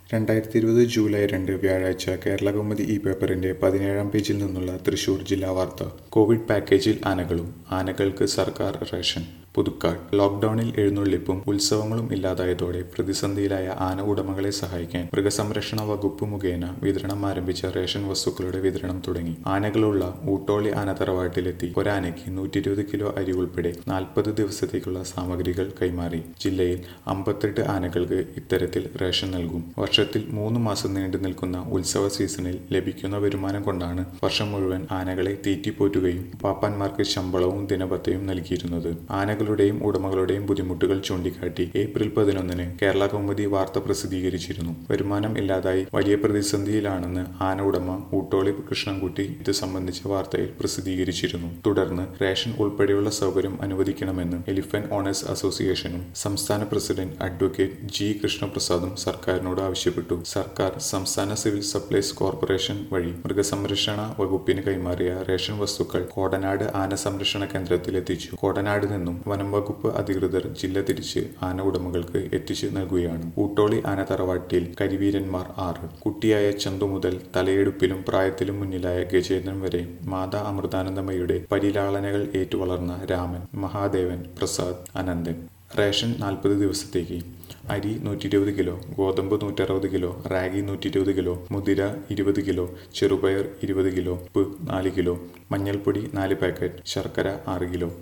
രണ്ടായിരത്തി ഇരുപത് ജൂലൈ രണ്ട് വ്യാഴാഴ്ച കേരളകൗമുദി ഈ പേപ്പറിന്റെ പതിനേഴാം പേജിൽ നിന്നുള്ള തൃശൂർ ജില്ലാ വാർത്ത കോവിഡ് പാക്കേജിൽ ആനകളും ആനകൾക്ക് സർക്കാർ റേഷൻ പുതുക്കാട് ലോക്ഡൌണിൽ എഴുന്നള്ളിപ്പും ഉത്സവങ്ങളും ഇല്ലാതായതോടെ പ്രതിസന്ധിയിലായ ആന ഉടമകളെ സഹായിക്കാൻ മൃഗസംരക്ഷണ വകുപ്പ് മുഖേന വിതരണം ആരംഭിച്ച റേഷൻ വസ്തുക്കളുടെ വിതരണം തുടങ്ങി ആനകളുള്ള ഊട്ടോളി ആന തറവാട്ടിലെത്തി ഒരാനയ്ക്ക് നൂറ്റി ഇരുപത് കിലോ അരി ഉൾപ്പെടെ നാൽപ്പത് ദിവസത്തേക്കുള്ള സാമഗ്രികൾ കൈമാറി ജില്ലയിൽ അമ്പത്തെട്ട് ആനകൾക്ക് ഇത്തരത്തിൽ റേഷൻ നൽകും വർഷത്തിൽ മൂന്ന് മാസം നീണ്ടു നിൽക്കുന്ന ഉത്സവ സീസണിൽ ലഭിക്കുന്ന വരുമാനം കൊണ്ടാണ് വർഷം മുഴുവൻ ആനകളെ തീറ്റിപ്പോറ്റുകയും പാപ്പാന്മാർക്ക് ശമ്പളവും ദിനപത്തയും നൽകിയിരുന്നത് ആനകളുടെയും ഉടമകളുടെയും ബുദ്ധിമുട്ടുകൾ ചൂണ്ടിക്കാട്ടി ഏപ്രിൽ പതിനൊന്നിന് കേരള കൗമുദി വാർത്ത പ്രസിദ്ധീകരിച്ചിരുന്നു വരുമാനം ഇല്ലാതായി വലിയ പ്രതിസന്ധിയിലാണെന്ന് ആന ഉടമ ഊട്ടോളി കൃഷ്ണൻകുട്ടി ഇത് സംബന്ധിച്ച വാർത്തയിൽ പ്രസിദ്ധീകരിച്ചിരുന്നു തുടർന്ന് റേഷൻ ഉൾപ്പെടെയുള്ള സൗകര്യം അനുവദിക്കണമെന്ന് എലിഫന്റ് ഓണേഴ്സ് അസോസിയേഷനും സംസ്ഥാന പ്രസിഡന്റ് അഡ്വക്കേറ്റ് ജി കൃഷ്ണപ്രസാദും സർക്കാരിനോട് ആവശ്യപ്പെട്ടു സർക്കാർ സംസ്ഥാന സിവിൽ സപ്ലൈസ് കോർപ്പറേഷൻ വഴി മൃഗസംരക്ഷണ വകുപ്പിന് കൈമാറിയ റേഷൻ വസ്തുക്കൾ കോടനാട് ആന സംരക്ഷണ കേന്ദ്രത്തിൽ എത്തിച്ചു കോടനാട് നിന്നും വനം വകുപ്പ് അധികൃതർ ജില്ല തിരിച്ച് ആന ഉടമകൾക്ക് എത്തിച്ചു നൽകുകയാണ് ഊട്ടോളി ആന തറവാട്ടിൽ കരിവീരന്മാർ ആറ് കുട്ടിയായ ചന്തു മുതൽ തലയെടുപ്പിലും പ്രായത്തിലും മുന്നിലായ ഗജേന്ദ്രൻ വരെ മാതാ അമൃതാനന്ദമയുടെ പരിലാളനകൾ ഏറ്റുവളർന്ന രാമൻ മഹാദേവൻ പ്രസാദ് അനന്തൻ റേഷൻ നാൽപ്പത് ദിവസത്തേക്ക് അരി നൂറ്റി ഇരുപത് കിലോ ഗോതമ്പ് നൂറ്ററുപത് കിലോ റാഗി നൂറ്റി ഇരുപത് കിലോ മുതിര ഇരുപത് കിലോ ചെറുപയർ ഇരുപത് കിലോ ഉപ്പ് നാല് കിലോ മഞ്ഞൾപ്പൊടി നാല് പാക്കറ്റ് ശർക്കര ആറ് കിലോ